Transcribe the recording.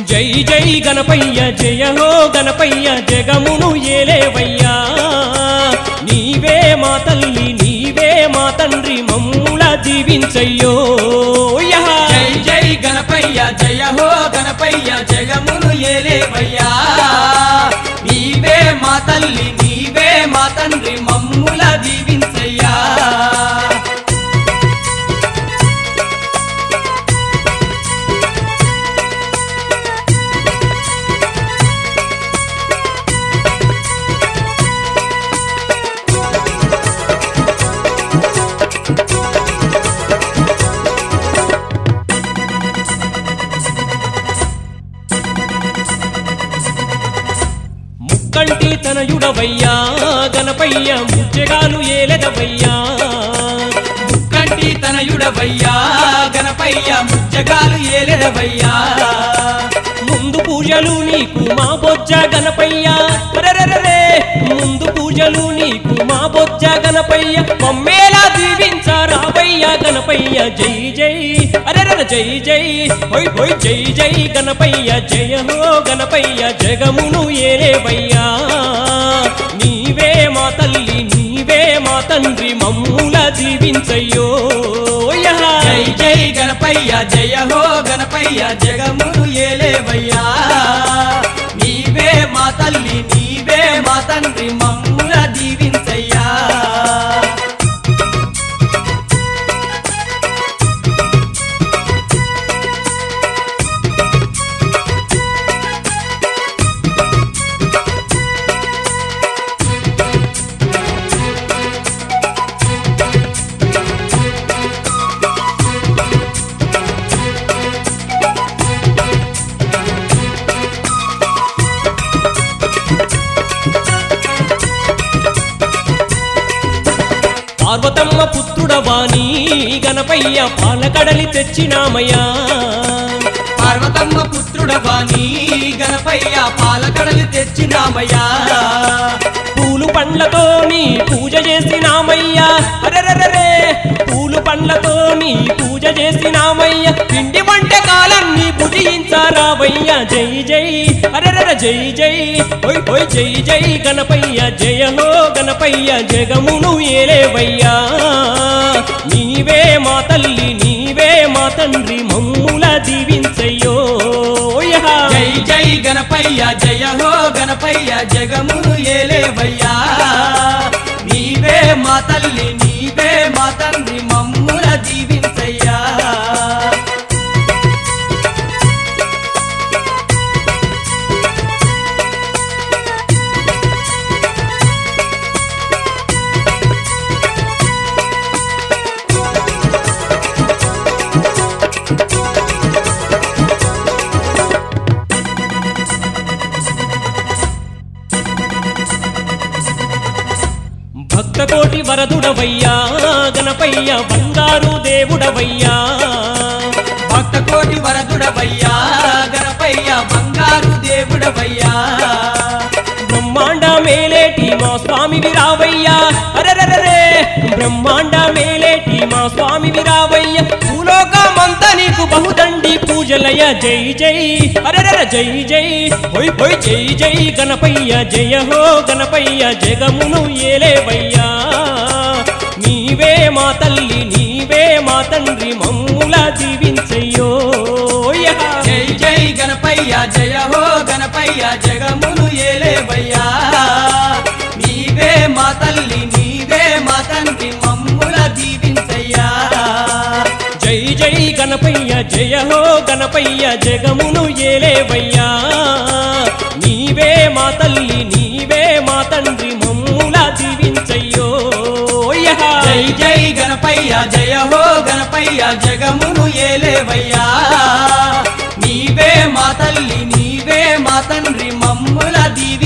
జై జై గణపయ్య జయ హో గణపయ్య జగమును ఏలేవయ్యా నీవే మా తల్లి నీవే మా తండ్రి మమ్ముల దీవించయ్యో యహ. జై జై గణపయ్య జయ హో గణపయ్య జగమును ఏలేవయ్యా నీవే మా తల్లి నీవే మా తండ్రి మమ్ముల దీవించయ్యా ముక్కంటి తనయుడవయ్యా గణపయ్య ముచ్చగాలు ఏలెదవయ్యా కంటి తనయుడవయ్యా గణపయ్య ముచ్చగాలు ఏలెదవయ్యా ముందు పూజలు నీకు మా బొజ్జ గణపయ్య అరెరెరెరే ముందు పూజలు నీకు మా బొజ్జ గణపయ్య మమ్మేలా దీవించారావయ్య గణపయ్య జై జై అరెరెర జై జై హోయ్ హోయ్ జై జై గణపయ్య జయ హో గణపయ్య జగమును ఏలేవయ్యా నీవే మా తల్లి నీవే మా తండ్రి మమ్ముల దీవించయ్యో యహ. జై జై గణపయ్య జయ హో గణపయ్య జగమును ఏలేవయ్యా నీవే మా తల్లి నీవే మా తండ్రి మమ్ముల దీవించయ్యా పార్వతమ్మ పుత్రుడవాణి గణపయ్య పాలకడలి తెచ్చినామయ్యా పార్వతమ్మ పుత్రుడవాణి గణపయ్య పాలకడలు తెచ్చినామయ్యా పూలు పండ్లతో నీ పూజ చేసినామయ్యా అరెరెరెరే పూలు పండ్లతో నీ పూజ చేసినామయ్య పిండి వంటకాలన్నీ భుజించారావయ్య జై జై అరెరెర జై జై హోయ్ హోయ్ జై జై గణపయ్య జయ హో గణపయ్య జగమును ఏలేవయ్యా నీవే మా తల్లి నీవే మా తండ్రి మమ్ముల దీవించయ్యో యహ. జై జై గణపయ్య జయ హో గణపయ్య జగమును ఏలేవయ్యా నీవే మా తల్లి నీవే మా తండ్రి మమ్ముల దీవించయ్యా భక్త కోటి వరదుడవయ్యా గణపయ్య బంగారు దేవుడవయ్యా భక్త కోటి వరదుడవయ్యా గణపయ్య బంగారు దేవుడవయ్యా బ్రహ్మాండ మేలేటి మా స్వామి విరావయ్యా అరెరెరెరే బ్రహ్మాండ మేలేటి మా స్వామి విరావయ్య భూలోకమంత నీకు బహుదండి పూజలయ జై జై అరెరెర జై జై హోయ్ హోయ్ జై జై గణపయ్య జయ హో గణపయ్య జగమును ఏలేవయ్యా నీవే మా తల్లి నీవే మా తండ్రి మమ్ముల దీవించయ్యో యహ. జై జై గణపయ్య జయ హో గణపయ్య జగమును ఏలేవయ్యా నీవే మా తల్లి నీవే మా తండ్రి మమ్ముల దీవించయ్యా జై జై గణపయ్య జయ హో గణపయ్య జగమును ఏలేవయ్యా నీవే మా తల్లి నీవే మా తండ్రి మమ్ముల దీవించయ్యో యహ. జై జై గణపయ్య జయ హో గణపయ్య జగమును ఏలేవయ్యా నీవే మా తల్లి నీవే మా తండ్రి మమ్ముల దీవి